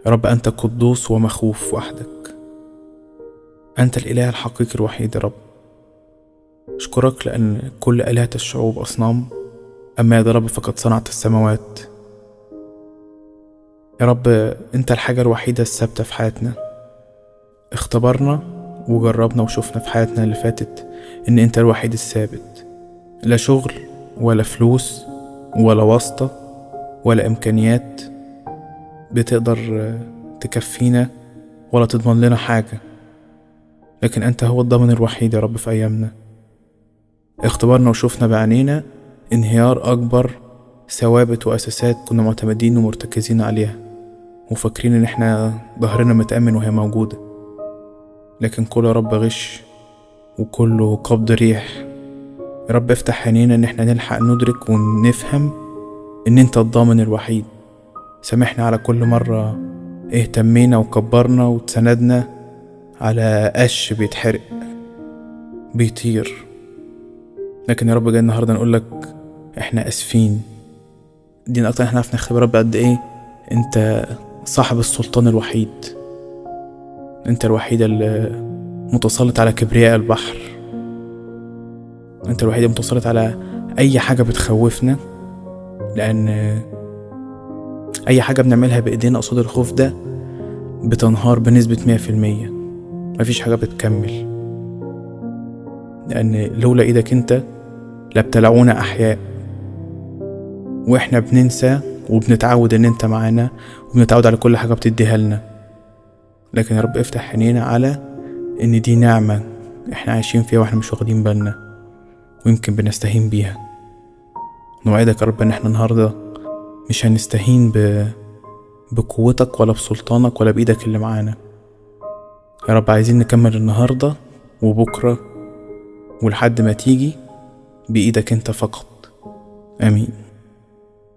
يا رب أنت قدوس ومخوف وحدك أنت الإله الحقيقي الوحيد يا رب أشكرك لأن كل آلهة الشعوب أصنام أما يا رب فقد صنعت السماوات يا رب أنت الحاجة الوحيدة الثابتة في حياتنا اختبرنا وجربنا وشفنا في حياتنا اللي فاتت إن أنت الوحيد الثابت لا شغل ولا فلوس ولا واسطة ولا إمكانيات بتقدر تكفينا ولا تضمن لنا حاجة لكن أنت هو الضامن الوحيد يا رب في أيامنا اختبرنا وشفنا بعينينا انهيار أكبر ثوابت وأساسات كنا معتمدين ومرتكزين عليها وفاكرين إن احنا ظهرنا متأمن وهي موجودة لكن كله يا رب غش وكله قبض ريح يا رب افتح عينينا إن احنا نلحق ندرك ونفهم إن أنت الضامن الوحيد سامحنا على كل مرة اهتمينا وكبرنا وتسندنا على قش بيتحرق بيطير لكن يا رب جاي النهاردة نقول لك احنا اسفين دي اكتر احنا عرفنا نختبر رب قد ايه انت صاحب السلطان الوحيد انت الوحيد اللي متسلط على كبرياء البحر انت الوحيد المتسلط على اي حاجة بتخوفنا لان اي حاجة بنعملها بايدينا قصاد الخوف ده بتنهار بنسبة مية في المية مفيش حاجة بتكمل لأن لولا إيدك أنت لابتلعونا أحياء وإحنا بننسى وبنتعود إن أنت معانا وبنتعود على كل حاجة بتديها لنا لكن يا رب افتح عينينا على إن دي نعمة إحنا عايشين فيها وإحنا مش واخدين بالنا ويمكن بنستهين بيها نوعدك يا رب إن إحنا النهاردة مش هنستهين ب... بقوتك ولا بسلطانك ولا بإيدك اللي معانا يا رب عايزين نكمل النهاردة وبكرة ولحد ما تيجي بإيدك أنت فقط آمين